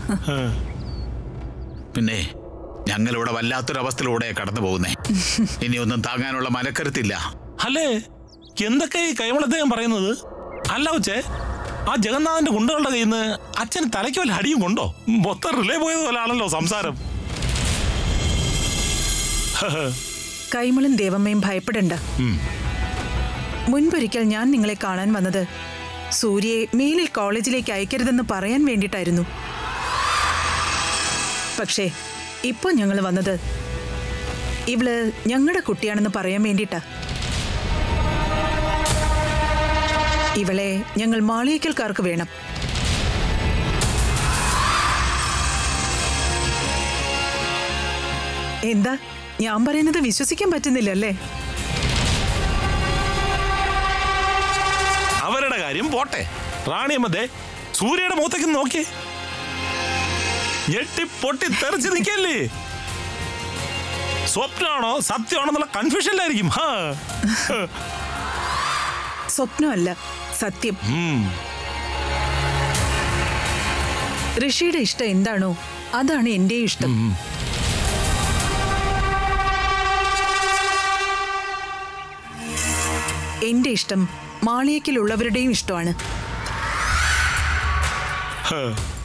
പിന്നെ ഞങ്ങളിവിടെ വല്ലാത്തൊരവസ്ഥയിലൂടെ കടന്നു പോകുന്നേ ഇനി ഒന്നും താങ്ങാനുള്ള മനക്കരുത്തില്ല അല്ലേ എന്തൊക്കെ ഈ കൈമളദ്ദേഹം പറയുന്നത് അല്ല ഉച്ചേ ആ ജഗന്നാഥന്റെ ഗുണ്ടകളുടെ കയ്യിൽ നിന്ന് അച്ഛന് തലയ്ക്ക് വല്ല അടിയും കൊണ്ടോ മൊത്തം റിലേ പോയത് പോലാണല്ലോ സംസാരം കൈമളും ദേവമ്മയും ഭയപ്പെടണ്ട മുൻപൊരിക്കൽ ഞാൻ നിങ്ങളെ കാണാൻ വന്നത് സൂര്യയെ മേലിൽ കോളേജിലേക്ക് അയക്കരുതെന്ന് പറയാൻ വേണ്ടിയിട്ടായിരുന്നു പക്ഷേ ഇപ്പൊ ഞങ്ങൾ വന്നത് ഇവള് ഞങ്ങളുടെ കുട്ടിയാണെന്ന് പറയാൻ വേണ്ടിയിട്ടാ ഇവളെ ഞങ്ങൾ മാളിയേക്കൽക്കാർക്ക് വേണം എന്താ ഞാൻ പറയുന്നത് വിശ്വസിക്കാൻ പറ്റുന്നില്ലല്ലേ അവരുടെ കാര്യം പോട്ടെ റാണിയമ്മദേ സൂര്യയുടെ മുഖത്തേക്ക് നോക്കി ഞെട്ടി പൊട്ടി തെറിച്ച് നിൽക്കല്ലേ സ്വപ്നമാണോ സത്യമാണോ എന്നുള്ള കൺഫ്യൂഷനിലായിരിക്കും ഹാ സ്വപ്നമല്ല സത്യം ഉം. ഋഷിയുടെ ഇഷ്ടം എന്താണോ അതാണ് എന്റെ ഇഷ്ടം എന്റെ ഇഷ്ടം മാളിയക്കിലുള്ളവരുടെയും ഇഷ്ടമാണ് ഹ.